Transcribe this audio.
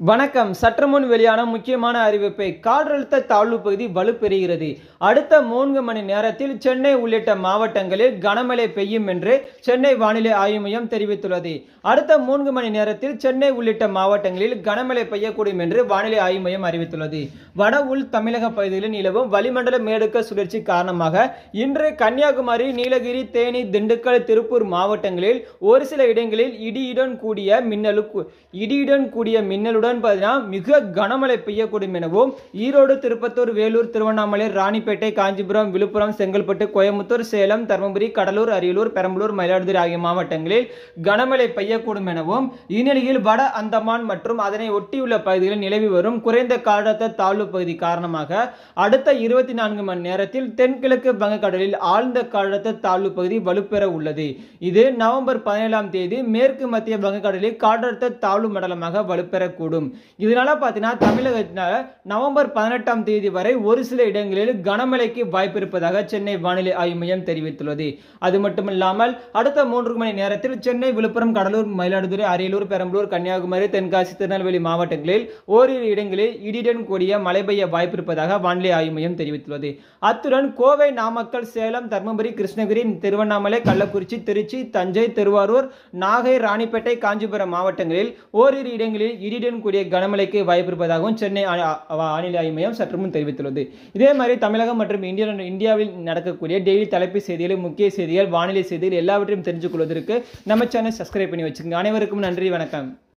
வணக்கம் சற்று முன் வெளியான முக்கியமான அறிவிப்பை காற்றழுத்த தாழ்வு பகுதி வலுப்பெறுகிறது அடுத்த மூன்று மணி நேரத்தில் சென்னை உள்ளிட்ட மாவட்டங்களில் கனமழை பெய்யும் என்று சென்னை வானிலை ஆய்வு மையம் தெரிவித்துள்ளது அடுத்த மூன்று மணி நேரத்தில் சென்னை உள்ளிட்ட மாவட்டங்களில் கனமழை பெய்யக்கூடும் என்று வானிலை ஆய்வு மையம் அறிவித்துள்ளது வட உள் தமிழக பகுதிகளில் நிலவும் வளிமண்டல மேடுக்க சுழற்சி காரணமாக இன்று கன்னியாகுமரி நீலகிரி தேனி திண்டுக்கல் திருப்பூர் மாவட்டங்களில் ஒரு சில இடங்களில் இடியுடன் கூடிய மின்னலு இடியுடன் கூடிய மின்னலுடன் பார்த்தீங்கன்னா மிக கனமழை பெய்யக்கூடும் எனவும் ஈரோடு திருப்பத்தூர் வேலூர் திருவண்ணாமலை ராணிப்பேட்டை காஞ்சிபுரம் விழுப்புரம் செங்கல்பட்டு கோயம்புத்தூர் சேலம் தருமபுரி கடலூர் அரியலூர் பெரம்பலூர் மயிலாடுதுறை ஆகிய மாவட்டங்களில் கனமழை பெய்யக்கூடும் எனவும் இந்நிலையில் வட அந்தமான் மற்றும் அதனை ஒட்டியுள்ள பகுதிகளில் நிலவி வரும் குறைந்த காற்றழுத்த தாழ்வு பகுதி காரணமாக அடுத்த இருபத்தி நான்கு மணி நேரத்தில் தென்கிழக்கு வங்கக்கடலில் ஆழ்ந்த காற்றழுத்த தாழ்வு பகுதி வலுப்பெற உள்ளது இது நவம்பர் பதினேழாம் தேதி மேற்கு மத்திய வங்கக்கடலில் காற்றழுத்த தாழ்வு மண்டலமாக வலுப்பெறக்கூடும் இதனால பார்த்தீங்கன்னா தமிழகத்தினால நவம்பர் பதினெட்டாம் தேதி வரை ஒரு சில இடங்களில் கனமழைக்கு வாய்ப்பு இருப்பதாக சென்னை வானிலை ஆய்வு மையம் தெரிவித்துள்ளது அது மட்டுமில்லாமல் அடுத்த மூன்று மணி நேரத்தில் சென்னை விழுப்புரம் கடலூர் மயிலாடுதுறை அரியலூர் பெரம்பலூர் கன்னியாகுமரி தென்காசி திருநெல்வேலி மாவட்டங்களில் ஓரிரு இடங்களில் இடியுடன் கூடிய மழை பெய்ய வாய்ப்பு இருப்பதாக வானிலை ஆய்வு மையம் தெரிவித்துள்ளது அத்துடன் கோவை நாமக்கல் சேலம் தருமபுரி கிருஷ்ணகிரி திருவண்ணாமலை கள்ளக்குறிச்சி திருச்சி தஞ்சை திருவாரூர் நாகை ராணிப்பேட்டை காஞ்சிபுரம் மாவட்டங்களில் ஓரிரு இடங்களில் இடியுடன் கூடிய கனமழைக்கு வாய்ப்பு இருப்பதாகவும் சென்னை ஆ- ஆ- வானிலை ஆய்வு மையம் சற்று முன் தெரிவித்துள்ளது இதே மாதிரி தமிழகம் மற்றும் இந்தியா இந்தியாவில் நடக்கக்கூடிய டெய்லி தலைப்பு செய்திகள் முக்கிய செய்திகள் வானிலை செய்திகள் எல்லாவற்றையும் தெரிஞ்சு கொள்வதற்கு நம்ம சேனல் சப்ஸ்கிரைப் பண்ணி வச்சுக்கோங்க அனைவருக்கும் நன்றி வணக்கம்